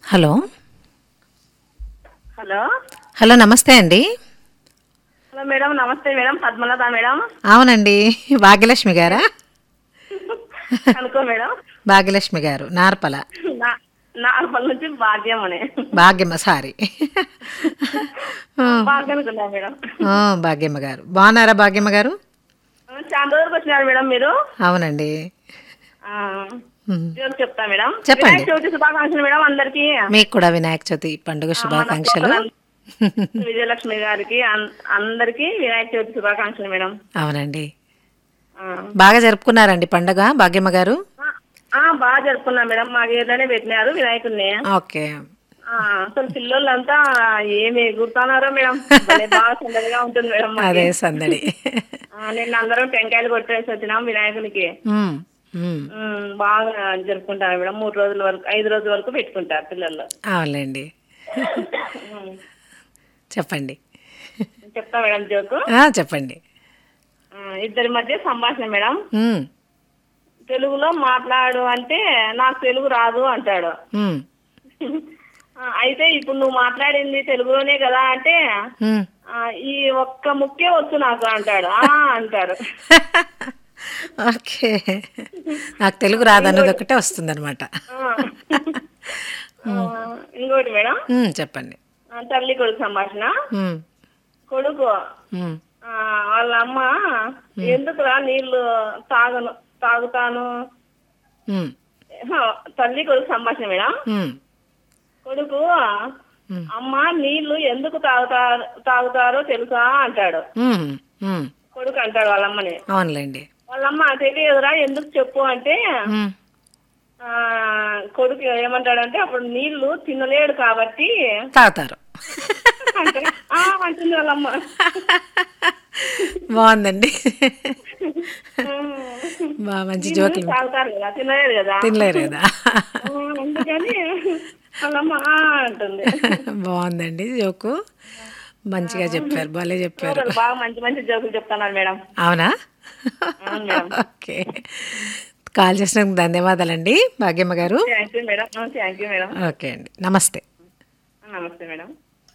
Hello hello hello నమస్తే అండి hello madam నమస్తే మేడం పద్మలత మేడం అవునండి భాగ్యలక్ష్మి గారా అనుకో మేడం భాగ్యలక్ష్మి గారు నార్పల నా- నార్మల్ నుంచి భాగ్యం అని భాగ్యమ్మ సారీ బాగా అనుకున్నా మేడం ఆ, భాగ్యమ్మ గారు బాగున్నారా భాగ్యమ్మ గారు చాలా రోజులకు వచ్చినారు మేడం మీరు అవునండి ఆ, ఉమ్. జోక్ చెప్తా మేడం చెప్పండి. వినాయక చవితి శుభాకాంక్షలు మేడం అందరికి మీకు కూడా వినాయక చవితి పండుగ శుభాకాంక్షలు విజయలక్ష్మి గారికి అన్- అందరికి వినాయక చవితి శుభాకాంక్షలు మేడం అవునండి ఆ. బాగా జరుపుకున్నారండి పండుగ భాగ్యమ్మ గారు ఆ, ఆ, బాగా జరుపుకున్నాం మేడం మా ఏరియాలోనే పెట్టినారు వినాయకుడిని ఓకే ఆ, అసలు పిల్లలంతా ఏమి ఎగురుతున్నారో మేడం భలే బాగా సందడిగా ఉంటుంది మేడం మాకి. అదే సందడి ఆ, నిన్న అందరం టెంకాయలు కొట్టేసి వచ్చినాం వినాయకునికి ఉమ్, ఉమ్. ఉమ్, బాగా జరుపుకుంటారు మేడం మూడు రోజుల వరకు ఐదు రోజుల వరకు పెట్టుకుంటారు పిల్లలు అవునులేండి ఉమ్, చెప్పండి చెప్తా మేడం జోకు ఆ, చెప్పండి ఆ, ఇద్దరి మధ్య సంభాషణ మేడం ఉమ్, తెలుగులో మాట్లాడు అంటే నాకు తెలుగు రాదు అంటాడు ఉమ్, ఆ, అయితే ఇప్పుడు నువ్వు మాట్లాడింది తెలుగులోనే కదా అంటే ఉమ్. ఆ, ఈ ఒక్క ముక్కే వచ్చు నాకు అంటాడు ఆ అంటారు ఓకే నాకు తెలుగు రాదన్నది ఒకటే వస్తుంది అనమాట ఆ. ఆ, ఇంకోటి మేడం చెప్పండి ఆ, తల్లి కొడుకు సంభాషణ ఉమ్, కొడుకు ఉమ్, ఆ, వాళ్ళ అమ్మ ఎందుకురా నీళ్లు తాగను తాగుతాను ఉమ్, హ, తల్లి కొడుకు సంభాషణ మేడం ఉమ్, కొడుకు ఉమ్, అమ్మ నీళ్లు ఎందుకు తాగుతారు తాగుతారో తెలుసా అంటాడు ఉమ్, ఉమ్. కొడుకు అంటాడు వాళ్ళ అమ్మని అవునులేండి వాళ్ళమ్మ తెలియదురా ఎందుకు చెప్పు అంటే ఉమ్, ఆ కొడుకు ఏమంటాడంటే అప్పుడు నీళ్లు తినలేడు కాబట్టి తాగుతారు అంటే ఆ అంటుంది వాళ్ళమ్మ బాగుందండి బాగా మంచి జోకులు తాగుతారు కదా తినలేరు కదా తినలేరు కదా ఆ, అందుకని వాళ్ళమ్మ ఆ అంటుంది బాగుందండి జోకు మంచిగా చెప్పారు భలే చెప్పారు జోకులు బాగా మంచి మంచి జోకులు చెప్తున్నారు మేడం అవునా అవును మేడం ఓకే కాల్ చేసినందుకు ధన్యవాదాలండి భాగ్యమ్మ గారు thank you madam thank you madam okay అండి నమస్తే నమస్తే madam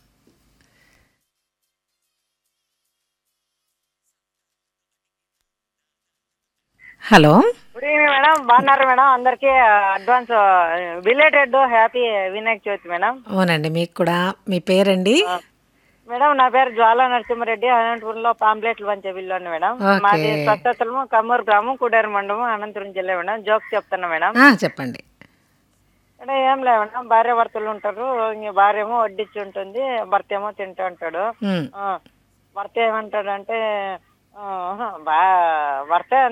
hello good evening madam బాగున్నారు మేడం అందరికీ advance belated happy Vinayaka Chavithi madam అవునండి మీకు కూడా మీ పేరండి మేడం నా పేరు జ్వాలా నరసింహారెడ్డి అనంతపురంలో పాంప్లెట్లు పంచే విల్లోని మేడం ఓకే. మాది స్వస్థలము కమ్మూరు గ్రామం కుడేరు మండలం అనంతపురం జిల్లా మేడం జోక్ చెప్తున్నా మేడం ఆ, చెప్పండి మేడం ఏం లేదు మేడం భార్య భర్తలు ఉంటారు ఇంక భార్య ఏమో వడ్డించి ఉంటుంది భర్త ఏమో తింటూ ఉంటాడు ఉమ్, ఆ, భర్త ఏమంటాడంటే ఆ, బా భర్త